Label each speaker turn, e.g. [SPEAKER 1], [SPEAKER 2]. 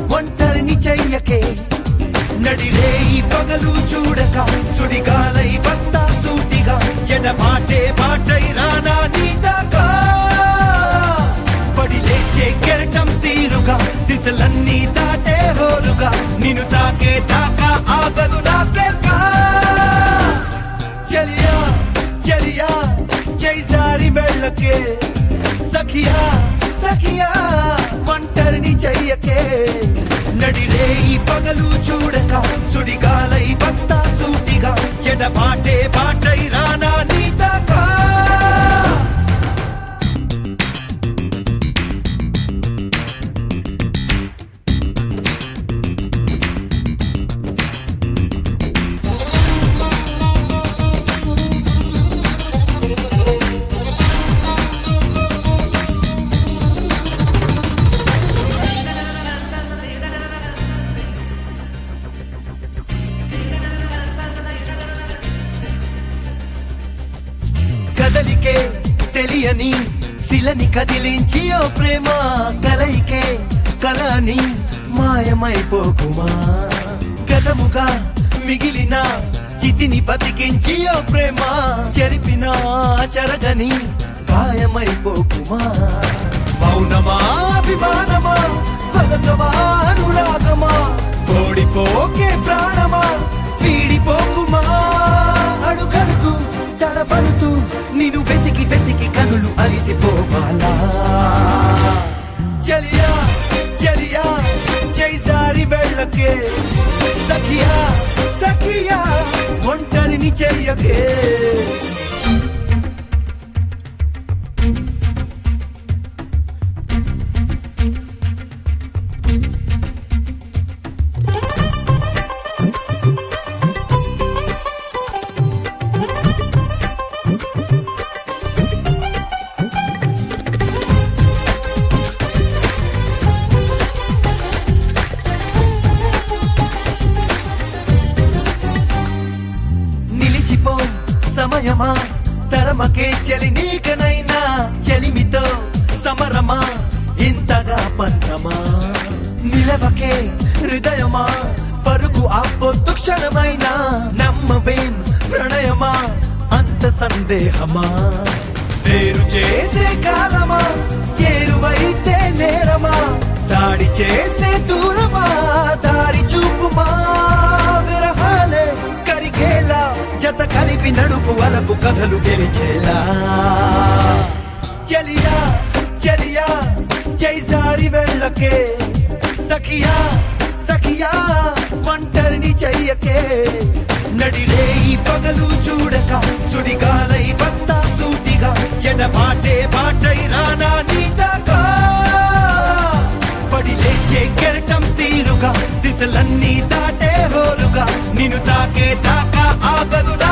[SPEAKER 1] ఒంటరిని చెయ్యకే నడిరే ఈ పగలు చూడక సుడిగాలై వస్తా సూటిగా ఎడబాటే బాటై రానా నీదాకా పడి లేచే కెరటం తీరుగా దిశలన్నీ దాటే హోరుగా నిన్ను తాకే దాకా ఆగదు నాకేకా చలియా చలియా జైసారి వెళ్ళకే సఖియా సఖియా ఒంటరిని చెయ్యకే నడిరే ఈ పగలు చూడక సుడిగాలై వస్తా సూటిగా ఎడబాటే బాటై రానా నీదాకా కదలికే తెలియని శిలని కదిలించి ఓ ప్రేమ కలయికే కలని మాయమైపోకుమా గతముగా మిగిలిన చితిని బతికించి ఓ ప్రేమ చెరిపిన చెరగని గాయమైపోకుమా మౌనమా అభిమానమా పలకమా అనురాగమా ఓడిపోకే ప్రాణమా వీడిపోకుమా అడుగడుగు తడబడుతూ నేను వెతికి వెతికి కనులు అలిసిపోవాలా చలియా చలియా జైసారి వెళ్ళకే సఖియా సఖియా ఒంటరిని చెయ్యకే నిలిచిపో సమయమా తరమకే చలి నీకనైనా చలిమితో సమరమా ఇంతగా పంతమా నిలవకే హృదయమా పరుగు ఆపొద్దు క్షణమైనా నమ్మవేం ప్రణయమా అంత సందేహమా వేరు చేసే కాలమా చేరువైతే నేరమా దాడి చేసే దూరమా దారి చూపుమా విరహాలే కరిగేలా జత కలిపి నడుపు వలపు కథలు గెలిచేలా చలియా చలియా జైసారి వెళ్ళకే సఖియా సఖియా ఒంటరిని చెయ్యకే నడిరే ఈ పగలు చూడక సుడిగాలై వస్తా సూటిగా ఎడబాటే బాటై రానా నీదాకా పడి లేచే కెరటం తీరుగా దిశలన్నీ దాటే హోరుగా నిన్ను తాకే దాకా ఆగదు